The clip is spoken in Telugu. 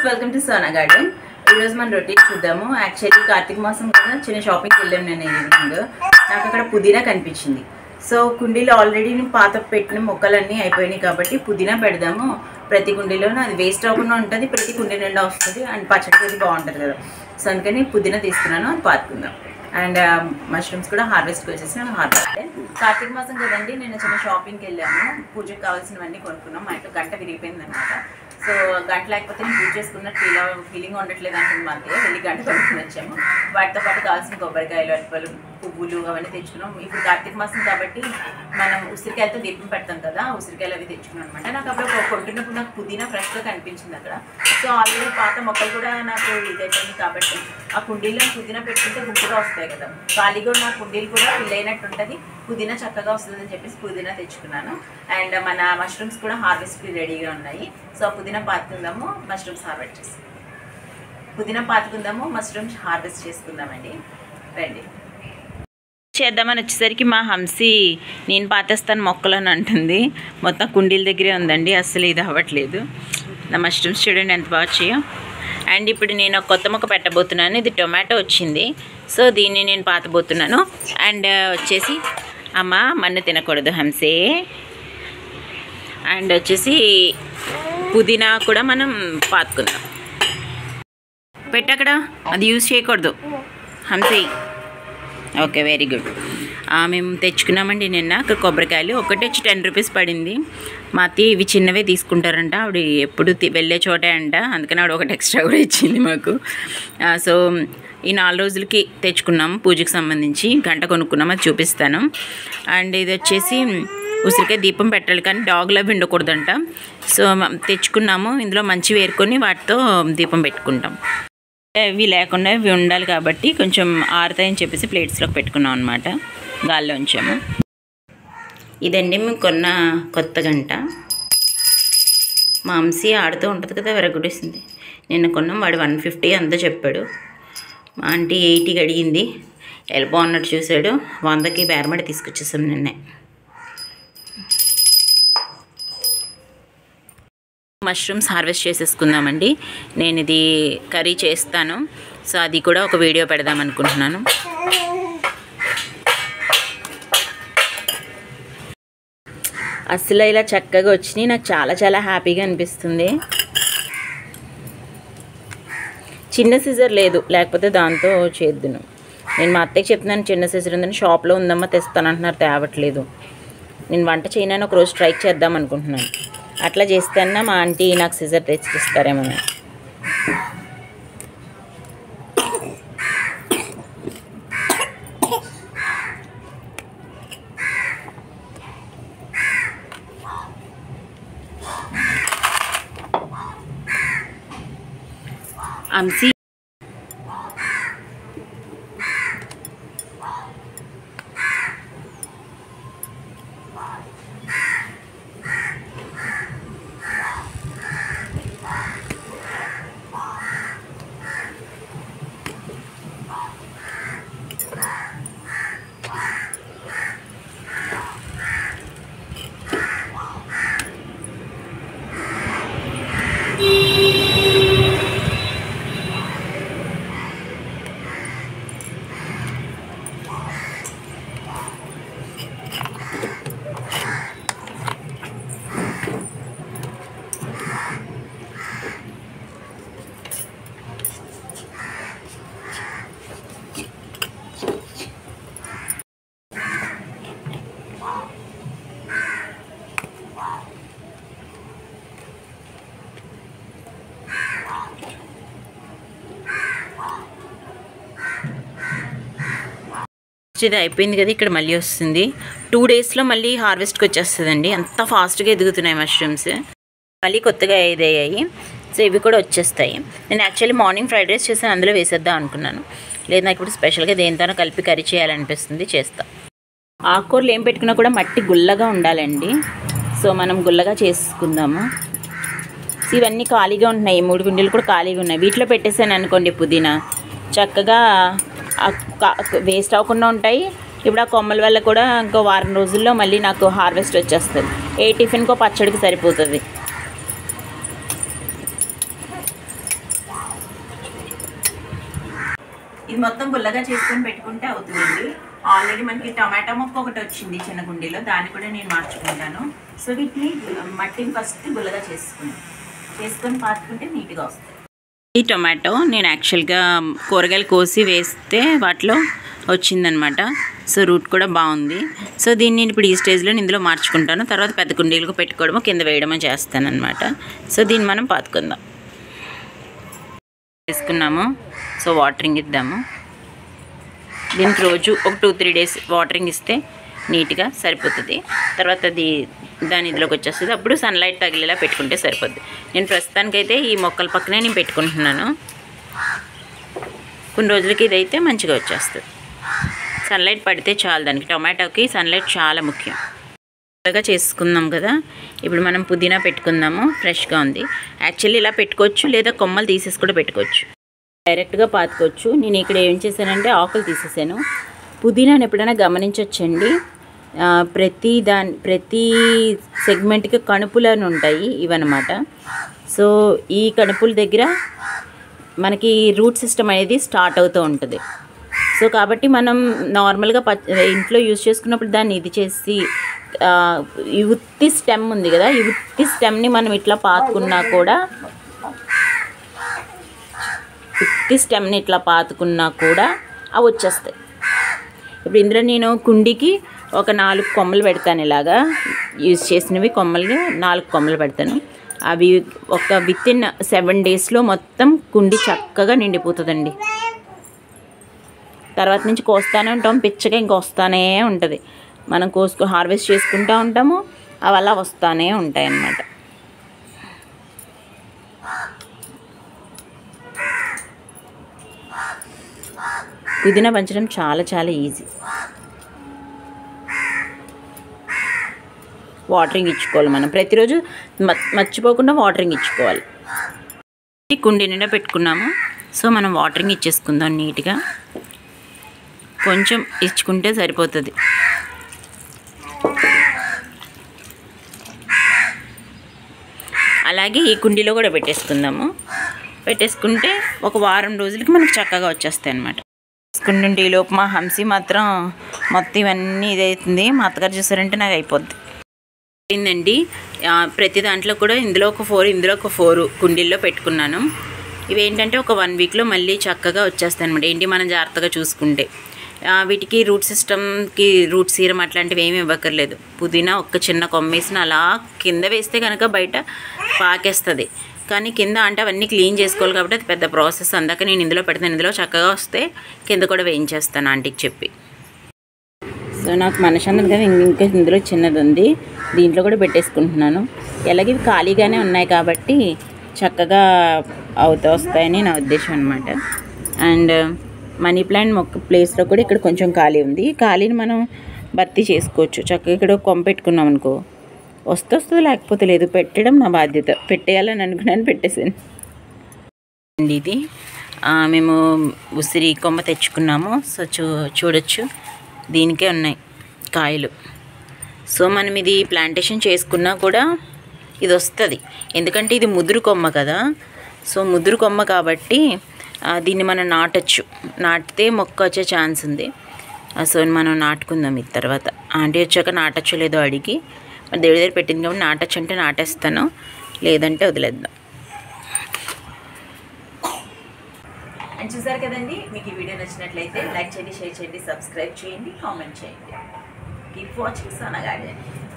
వెల్కమ్ టు సోనా గార్డెన్ ఈరోజు మన రొటీన్ చూద్దాము యాక్చువల్లీ కార్తీక మాసం కదా చిన్న షాపింగ్కి వెళ్ళాను నేను ఈవినింగ్ నాకు అక్కడ పుదీనా కనిపించింది సో కుండీలో ఆల్రెడీ పాత పెట్టిన మొక్కలన్నీ అయిపోయినాయి కాబట్టి పుదీనా పెడదాము ప్రతి కుండీలోనూ అది వేస్ట్ అవ్వకుండా ఉంటుంది ప్రతి కుండీ నిండా వస్తుంది అండ్ పచ్చడికి అది బాగుంటుంది కదా సో అందుకని పుదీనా తీసుకున్నాను అది పాతుకుందాం అండ్ మష్రూమ్స్ కూడా హార్వెస్ట్కి వచ్చేసి నేను హార్వెస్ట్ కార్తీక మాసం కదండి నేను చిన్న షాపింగ్కి వెళ్ళాము పూజకి కావాల్సినవన్నీ కొనుక్కున్నాం మా ఇంట్లో గంట విరిగిపోయింది అనమాట సో గంట లేకపోతే నేను పూజ చేసుకున్నట్టు ఫీల్ ఫీలింగ్ ఉండట్లేదు అంటుంది మాకు వెళ్ళి గంట కొనుక్కుని వచ్చాము వాటితో పాటు కావాల్సిన కొబ్బరికాయలు అటుపలు పువ్వులు అవన్నీ తెచ్చుకున్నాం ఇప్పుడు కార్తీక మాసం కాబట్టి మనం ఉసిరికాయలతో దీపం పెడతాం కదా ఆ ఉసిరికాయలు అవి తెచ్చుకున్నాం అనమాట నాకు అప్పుడు ఒక కొంటున్నప్పుడు నాకు పుదీనా ఫ్రెష్గా కనిపించింది అక్కడ సో ఆల్రెడీ పాత మొక్కలు కూడా నాకు ఇదైపోయింది కాబట్టి ఆ కుండీలో పుదీనా పెట్టుకుంటే గుంపుగా వస్తాయి కదా ఖాళీగా ఉన్న కుండీలు కూడా ఫిల్ అయినట్టు ఉంటుంది పుదీనా చక్కగా వస్తుందని చెప్పేసి పుదీనా తెచ్చుకున్నాను అండ్ మన మష్రూమ్స్ కూడా హార్వెస్ట్కి రెడీగా ఉన్నాయి సో ఆ పుదీనా పాతుకుందాము మష్రూమ్స్ హార్వెస్ట్ చేసి పుదీనా పాతుకుందాము మష్రూమ్స్ హార్వెస్ట్ చేసుకుందామండి రండి చేద్దామని వచ్చేసరికి మా హంసి నేను పాతేస్తాను మొక్కలు అని అంటుంది మొత్తం కుండీల దగ్గరే ఉందండి అస్సలు ఇది అవ్వట్లేదు నా మష్రూమ్స్ చూడండి ఎంత బాగా వచ్చాయో అండ్ ఇప్పుడు నేను ఒక కొత్త మొక్క పెట్టబోతున్నాను ఇది టొమాటో వచ్చింది సో దీన్ని నేను పాతబోతున్నాను అండ్ వచ్చేసి అమ్మ మన్ను తినకూడదు హంసే అండ్ వచ్చేసి పుదీనా కూడా మనం పాతుకుందాం పెట్టక్కడ అది యూజ్ చేయకూడదు హంసే ఓకే వెరీ గుడ్ మేము తెచ్చుకున్నామండి నిన్న అక్కడ కొబ్బరికాయలు ఒకటి వచ్చి టెన్ రూపీస్ పడింది మా అత్తయ్య ఇవి చిన్నవే తీసుకుంటారంట ఆవిడ ఎప్పుడు తి- వెళ్ళే చోటే అంట అందుకని ఆవిడ ఒకటి ఎక్స్ట్రా కూడా ఇచ్చింది మాకు ఆ, సో ఈ నాలుగు రోజులకి తెచ్చుకున్నాము పూజకి సంబంధించి గంట కొనుక్కున్నాం అది చూపిస్తాను అండ్ ఇది వచ్చేసి ఉసిరికాయ దీపం పెట్టాలి కానీ డాగ్లో అవి ఉండకూడదంట సో మ- తెచ్చుకున్నాము ఇందులో మంచి వేరుకొని వాటితో దీపం పెట్టుకుంటాం ఇవి లేకుండా ఇవి ఉండాలి కాబట్టి కొంచెం ఆరుతాయని చెప్పేసి ప్లేట్స్లోకి పెట్టుకున్నాం అనమాట గాల్లో ఉంచాము ఇదండి మేము కొన్న కొత్త గంట మాంసి ఆడుతూ ఉంటుంది కదా విరగొట్టేసింది నిన్న కొన్నాం వాడు వన్ ఫిఫ్టీ అంతా చెప్పాడు మా ఆంటీ ఎయిటీకి అడిగింది వెళ్ళిపో అన్నట్టు చూశాడు వందకి బేరమడి తీసుకొచ్చేసాం నిన్నే మష్రూమ్స్ హార్వెస్ట్ చేసేసుకుందామండి నేను ఇది కర్రీ చేస్తాను సో అది కూడా ఒక వీడియో పెడదాం అనుకుంటున్నాను అసలు ఇలా చక్కగా వచ్చినాయి నాకు చాలా చాలా హ్యాపీగా అనిపిస్తుంది చిన్న సీజర్ లేదు లేకపోతే దాంతో చేద్దును నేను మా అత్తయ్యకి చెప్తున్నాను చిన్న సీజర్ ఉందని షాప్లో ఉందమ్మా తెస్తానంటున్నారు తేవట్లేదు నేను వంట చేయనని ఒక రోజు ట్రై చేద్దాం అనుకుంటున్నాను అట్లా చేస్తేనా మా ఆంటీ నాకు సిజర్ తెచ్చిస్తారేమో అంశీ ఇది అయిపోయింది కదా ఇక్కడ మళ్ళీ వస్తుంది టూ డేస్లో మళ్ళీ హార్వెస్ట్కి వచ్చేస్తుందండి అంత ఫాస్ట్గా ఎదుగుతున్నాయి మష్రూమ్స్ మళ్ళీ కొత్తగా ఇదయ్యాయి సో ఇవి కూడా వచ్చేస్తాయి నేను యాక్చువల్లీ మార్నింగ్ ఫ్రైడ్ రైస్ చేసి అందులో వేసేద్దాం అనుకున్నాను లేదు నాకు ఇప్పుడు స్పెషల్గా దేనితోనో కలిపి కర్రీ చేయాలనిపిస్తుంది చేస్తా ఆకుకూరలు ఏం పెట్టుకున్నా కూడా మట్టి గుల్లగా ఉండాలండి సో మనం గుల్లగా చేసుకుందాము సో ఇవన్నీ ఖాళీగా ఉంటున్నాయి ఈ మూడు గుండెలు కూడా ఖాళీగా ఉన్నాయి వీటిలో పెట్టేసాను అనుకోండి పుదీనా చక్కగా వేస్ట్ అవ్వకుండా ఉంటాయి ఇప్పుడు ఆ కొమ్మల వల్ల కూడా ఇంకో వారం రోజుల్లో మళ్ళీ నాకు హార్వెస్ట్ వచ్చేస్తుంది ఏ టిఫిన్కో పచ్చడికి సరిపోతుంది ఇది మొత్తం గుల్లగా చేసుకొని పెట్టుకుంటే అవుతుందండి ఆల్రెడీ మనకి టమాటా మొక్క ఒకటి వచ్చింది చిన్న కుండీలో దాన్ని కూడా నేను మార్చుకుంటాను సో వీటిని మట్టిని ఫస్ట్ గుల్లగా చేసుకుని చేసుకొని పాతుకుంటే నీట్గా వస్తాయి ఈ టొమాటో నేను యాక్చువల్గా కూరగాయలు కోసి వేస్తే వాటిలో వచ్చిందనమాట సో రూట్ కూడా బాగుంది సో దీన్ని నేను ఇప్పుడు ఈ స్టేజ్లో నేను ఇందులో మార్చుకుంటాను తర్వాత పెద్ద కుండీలకు పెట్టుకోవడమో కింద వేయడమో చేస్తానన్నమాట సో దీన్ని మనం పాతుకుందాం వేసుకున్నాము సో వాటరింగ్ ఇద్దాము దీనికి రోజు ఒక టూ త్రీ డేస్ వాటరింగ్ ఇస్తే నీట్గా సరిపోతుంది తర్వాత అది దాని ఇదిలోకి వచ్చేస్తుంది అప్పుడు సన్లైట్ తగిలేలా పెట్టుకుంటే సరిపోద్ది నేను ప్రస్తుతానికైతే ఈ మొక్కల పక్కనే నేను పెట్టుకుంటున్నాను కొన్ని రోజులకి ఇదైతే మంచిగా వచ్చేస్తుంది సన్లైట్ పడితే చాలు దానికి టొమాటోకి సన్లైట్ చాలా ముఖ్యం త్వరగా చేసుకుందాం కదా ఇప్పుడు మనం పుదీనా పెట్టుకుందాము ఫ్రెష్గా ఉంది యాక్చువల్లీ ఇలా పెట్టుకోవచ్చు లేదా కొమ్మలు తీసేసి కూడా పెట్టుకోవచ్చు డైరెక్ట్గా పాతుకోవచ్చు నేను ఇక్కడ ఏం చేశానంటే ఆకులు తీసేసాను పుదీనాని ఎప్పుడైనా గమనించవచ్చండి ఆ, ప్రతి దాని ప్రతి సెగ్మెంట్కి కణుపులను ఉంటాయి ఇవన్నమాట సో ఈ కణుపుల దగ్గర మనకి రూట్ సిస్టమ్ అనేది స్టార్ట్ అవుతూ ఉంటుంది సో కాబట్టి మనం నార్మల్గా ప ఇంట్లో యూజ్ చేసుకున్నప్పుడు దాన్ని ఇది చేసి ఆ, ఈ ఉత్తి స్టెమ్ ఉంది కదా ఈ ఉత్తి స్టెమ్ని మనం ఇట్లా పాతుకున్నా కూడా ఉత్తి స్టెమ్ని ఇట్లా పాతుకున్నా కూడా అవి వచ్చేస్తాయి ఇప్పుడు ఇందులో నేను కుండీకి ఒక నాలుగు కొమ్మలు పెడతాను ఇలాగా యూజ్ చేసినవి కొమ్మలు నాలుగు కొమ్మలు పెడతాను అవి ఒక విత్ ఇన్ సెవెన్ డేస్లో మొత్తం కుండి చక్కగా నిండిపోతుందండి తర్వాత నుంచి కోస్తానే ఉంటాం పిచ్చగా ఇంక వస్తానే ఉంటుంది మనం కోసుకు హార్వెస్ట్ చేసుకుంటూ ఉంటాము అవి అలా వస్తానే ఉంటాయి అన్నమాట పుదీనా పెంచడం చాలా చాలా ఈజీ వాటరింగ్ ఇచ్చుకోవాలి మనం ప్రతిరోజు మ- మర్చిపోకుండా వాటరింగ్ ఇచ్చుకోవాలి ఈ కుండీ నిండా పెట్టుకున్నాము సో మనం వాటరింగ్ ఇచ్చేసుకుందాం నీట్గా కొంచెం ఇచ్చుకుంటే సరిపోతుంది అలాగే ఈ కుండీలో కూడా పెట్టేసుకుందాము పెట్టేసుకుంటే ఒక వారం రోజులకి మనకు చక్కగా వచ్చేస్తాయి అనమాట వేసుకుంటుంటే ఈ లోపు మా హంసి మాత్రం మొత్తం ఇవన్నీ ఇదవుతుంది మా అత్తగారు చూసారంటే నాకు అయిపోద్ది అయిందండి ఆ, ప్రతి దాంట్లో కూడా ఇందులో ఒక ఫోర్ ఇందులో ఒక ఫోర్ కుండీల్లో పెట్టుకున్నాను ఇవి ఏంటంటే ఒక వన్ వీక్లో మళ్ళీ చక్కగా వచ్చేస్తాయి అనమాట ఏంటి మనం జాగ్రత్తగా చూసుకుంటే ఆ, వీటికి రూట్ సిస్టమ్కి రూట్ సీరం అట్లాంటివి ఏమి ఇవ్వక్కర్లేదు పుదీనా ఒక్క చిన్న కొమ్మేసిన అలా కింద వేస్తే కనుక బయట పాకేస్తుంది కానీ కింద అంటే అవన్నీ క్లీన్ చేసుకోవాలి కాబట్టి అది పెద్ద ప్రాసెస్ అందాక నేను ఇందులో పెడతాను ఇందులో చక్కగా వస్తే కింద కూడా వేయించేస్తాను ఆంటీకి చెప్పి సో నాకు మనసు అన్నది కదా ఇంక- ఇంకా ఇందులో చిన్నది ఉంది దీంట్లో కూడా పెట్టేసుకుంటున్నాను ఎలాగ ఇవి ఖాళీగానే ఉన్నాయి కాబట్టి చక్కగా అవుతూ వస్తాయని నా ఉద్దేశం అనమాట అండ్ మనీ ప్లాంట్ మొక్క ప్లేస్లో కూడా ఇక్కడ కొంచెం ఖాళీ ఉంది ఖాళీని మనం భర్తీ చేసుకోవచ్చు చక్కగా ఇక్కడ ఒక కొమ్మ పెట్టుకున్నాం అనుకో వస్తే వస్తుంది లేకపోతే లేదు పెట్టడం నా బాధ్యత పెట్టేయాలని అనుకున్నాను పెట్టేసాను అండి ఇది ఆ, మేము ఉసిరి కొమ్మ తెచ్చుకున్నాము సో చూ చూడొచ్చు దీనికే ఉన్నాయి కాయలు సో మనం ఇది ప్లాంటేషన్ చేసుకున్నా కూడా ఇది వస్తుంది ఎందుకంటే ఇది ముదురు కొమ్మ కదా సో ముదురు కొమ్మ కాబట్టి ఆ, దీన్ని మనం నాటచ్చు నాటితే మొక్క వచ్చే ఛాన్స్ ఉంది ఆ, సో మనం నాటుకుందాం ఇది తర్వాత ఆంటీ వచ్చాక నాటచ్చో లేదో అడిగి మరి దేవుడి దగ్గర పెట్టింది కాబట్టి నాటచ్చు అంటే నాటేస్తాను లేదంటే వదిలేద్దాం అండ్ చూసారు కదండి మీకు ఈ వీడియో నచ్చినట్లయితే లైక్ చేయండి షేర్ చేయండి సబ్స్క్రైబ్ చేయండి కామెంట్ చేయండి కీప్ వాచింగ్ సోనా గార్డెన్